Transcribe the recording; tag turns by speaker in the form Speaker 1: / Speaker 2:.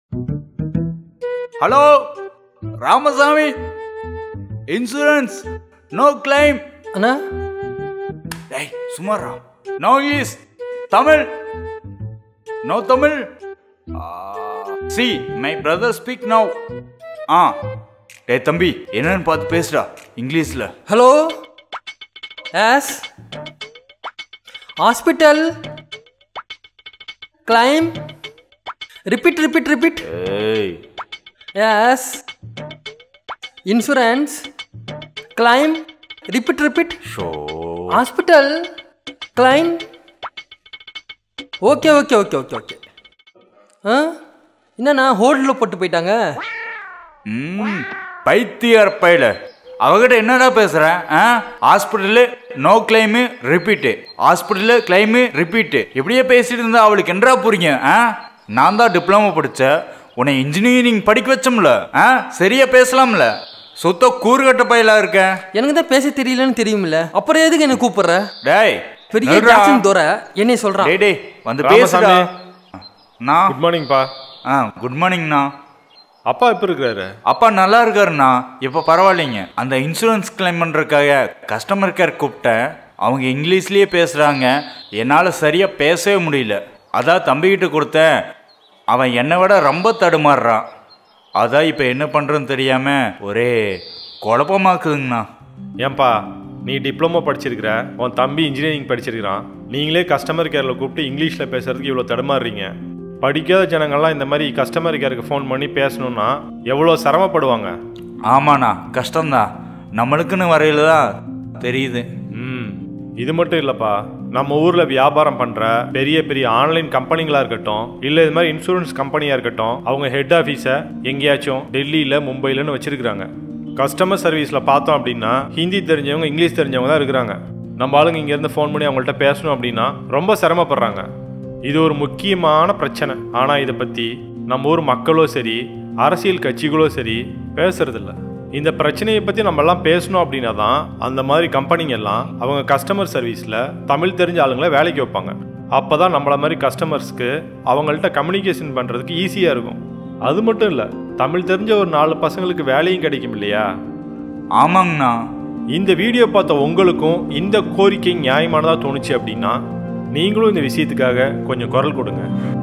Speaker 1: Hello Ramasamy insurance no claim
Speaker 2: அண்ணா
Speaker 1: டேய் சுமாரா no English Tamil no Tamil see my brother speak now ஆ டேய் தம்பி என்னன்னு பார்த்து பேசுடா இங்கிலீஷில்
Speaker 2: hello yes hospital claim repeat repeat repeat
Speaker 1: ஏய்
Speaker 2: yes insurance claim repeat repeat
Speaker 1: show
Speaker 2: hospital claim okay okay okay okay okay ஆ என்னண்ணா ஹோல்டில் போட்டு போயிட்டாங்க
Speaker 1: ம் பைத்தியார் பையில அவகிட்ட என்னடா பேசுற ஆ hospital no claim repeat hospital claim repeat இப்படியே பேசிட்டு இருந்தா அவளுக்கு என்னடா புரியும் ஆ நான் தான் டிப்ளமோ படிச்ச உன்னை இன்ஜினியரிங் படிக்க வச்சோம்ல ஆ சரியா பேசலாம்ல சுத்த கூறுகட்ட பையலா இருக்க
Speaker 2: எனக்கு தான் பேச தெரியலன்னு தெரியுமில்ல அப்புறம் எதுக்கு என்ன கூப்பிடுற
Speaker 1: டேய்
Speaker 2: பெரிய
Speaker 1: நில்றா.
Speaker 2: ஜாக்சன் தோற என்னை சொல்றான்
Speaker 1: டேய் டேய் வந்து
Speaker 3: ராமசாமி.
Speaker 1: பேசுடா நான்
Speaker 3: குட் மார்னிங்ப்பா
Speaker 1: ஆ குட் மார்னிங்ண்ணா
Speaker 3: அப்பா எப்போ இருக்கிறாரு
Speaker 1: அப்பா நல்லா இருக்காருண்ணா இப்போ பரவாயில்லைங்க அந்த இன்சூரன்ஸ் கிளைம் பண்ணுறதுக்காக கஸ்டமர் கேர் கூப்பிட்டேன் அவங்க இங்கிலீஷ்லேயே பேசுகிறாங்க என்னால் சரியாக பேசவே முடியல அதான் தம்பிக்கிட்ட கொடுத்தேன் அவன் என்னை விட ரொம்ப தடுமாறுறான் அதான் இப்போ என்ன பண்ணுறதுன்னு தெரியாமல் ஒரே குழப்பமாக்குதுங்கண்ணா
Speaker 3: ஏன்பா நீ டிப்ளமோ படிச்சிருக்கிற உன் தம்பி இன்ஜினியரிங் படிச்சிருக்கிறான் நீங்களே கஸ்டமர் கேரில் கூப்பிட்டு இங்கிலீஷில் பேசுறதுக்கு இவ்வளோ தடுமாறுறீங்க படிக்காத ஜனங்கள்லாம் இந்த மாதிரி கஸ்டமர் கேருக்கு ஃபோன் பண்ணி பேசணும்னா எவ்வளோ சிரமப்படுவாங்க
Speaker 1: ஆமாண்ணா கஷ்டம்தான் நம்மளுக்குன்னு வரையில தான் தெரியுது
Speaker 3: ம் இது மட்டும் இல்லைப்பா நம்ம ஊரில் வியாபாரம் பண்ணுற பெரிய பெரிய ஆன்லைன் கம்பெனிங்களாக இருக்கட்டும் இல்லை இது மாதிரி இன்சூரன்ஸ் கம்பெனியாக இருக்கட்டும் அவங்க ஹெட் ஆஃபீஸை எங்கேயாச்சும் டெல்லியில் மும்பையிலன்னு வச்சிருக்கிறாங்க கஸ்டமர் சர்வீஸில் பார்த்தோம் அப்படின்னா ஹிந்தி தெரிஞ்சவங்க இங்கிலீஷ் தெரிஞ்சவங்க தான் இருக்கிறாங்க நம்ம ஆளுங்க இங்கேருந்து ஃபோன் பண்ணி அவங்கள்ட்ட பேசணும் அப்படின்னா ரொம்ப சிரமப்படுறாங்க இது ஒரு முக்கியமான பிரச்சனை ஆனால் இதை பற்றி நம்ம ஊர் மக்களோ சரி அரசியல் கட்சிகளோ சரி பேசுறதில்ல இந்த பிரச்சனையை பற்றி நம்ம எல்லாம் பேசணும் அப்படின்னா தான் அந்த மாதிரி கம்பெனிங்க எல்லாம் அவங்க கஸ்டமர் சர்வீஸில் தமிழ் தெரிஞ்ச ஆளுங்களை வேலைக்கு வைப்பாங்க அப்போ தான் நம்மள மாதிரி கஸ்டமர்ஸ்க்கு அவங்கள்ட்ட கம்யூனிகேஷன் பண்ணுறதுக்கு ஈஸியாக இருக்கும் அது மட்டும் இல்லை தமிழ் தெரிஞ்ச ஒரு நாலு பசங்களுக்கு வேலையும் கிடைக்கும் இல்லையா
Speaker 1: ஆமாங்கண்ணா
Speaker 3: இந்த வீடியோ பார்த்த உங்களுக்கும் இந்த கோரிக்கை நியாயமானதாக தோணுச்சு அப்படின்னா நீங்களும் இந்த விஷயத்துக்காக கொஞ்சம் குரல் கொடுங்க